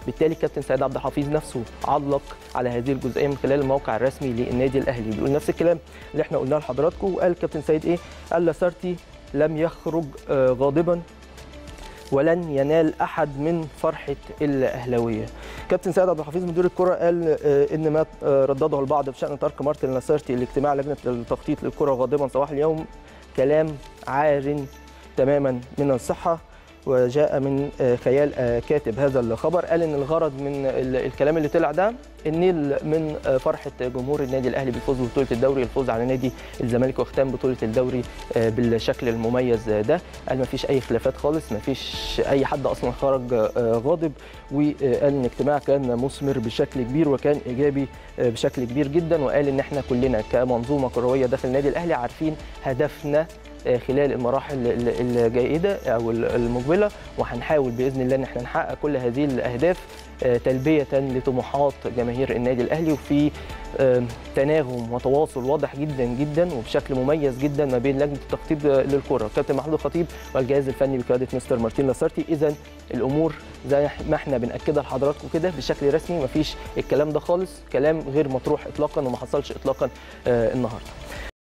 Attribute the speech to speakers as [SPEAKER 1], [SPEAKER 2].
[SPEAKER 1] بالتالي كابتن سيد عبد الحفيظ نفسه علق على هذه الجزئيه من خلال الموقع الرسمي للنادي الاهلي بيقول نفس الكلام اللي احنا قلناه لحضراتكم وقال كابتن سيد ايه قال لاسارتي لم يخرج آه، غاضبا ولن ينال احد من فرحه الاهلاويه. كابتن سيد عبد الحفيظ مدير الكره قال آه، ان ما آه، ردده البعض بشان ترك مارتن لاسارتي لاجتماع لجنه التخطيط للكره غاضبا صباح اليوم كلام عار تماما من الصحه وجاء من آه، خيال آه، كاتب هذا الخبر قال ان الغرض من ال- الكلام اللي طلع ده النيل من آه، فرحه جمهور النادي الاهلي بالفوز ببطوله الدوري الفوز على نادي الزمالك واختام بطوله الدوري آه، بالشكل المميز ده قال ما فيش اي خلافات خالص ما فيش اي حد اصلا خرج آه، غاضب وقال ان الاجتماع كان مثمر بشكل كبير وكان ايجابي آه، بشكل كبير جدا وقال ان احنا كلنا كمنظومه كرويه داخل النادي الاهلي عارفين هدفنا آه، خلال المراحل ال- الجيده او ال- المقبله وهنحاول باذن الله ان احنا نحقق كل هذه الاهداف آه، تلبيه لطموحات جماهير النادي الاهلي وفي آه، تناغم وتواصل واضح جدا جدا وبشكل مميز جدا ما بين لجنه التخطيط للكره كابتن محمود الخطيب والجهاز الفني بقياده مستر مارتين لاسارتي اذا الامور زي ما احنا بناكدها لحضراتكم كده بشكل رسمي مفيش الكلام ده خالص كلام غير مطروح اطلاقا وما حصلش اطلاقا آه، النهارده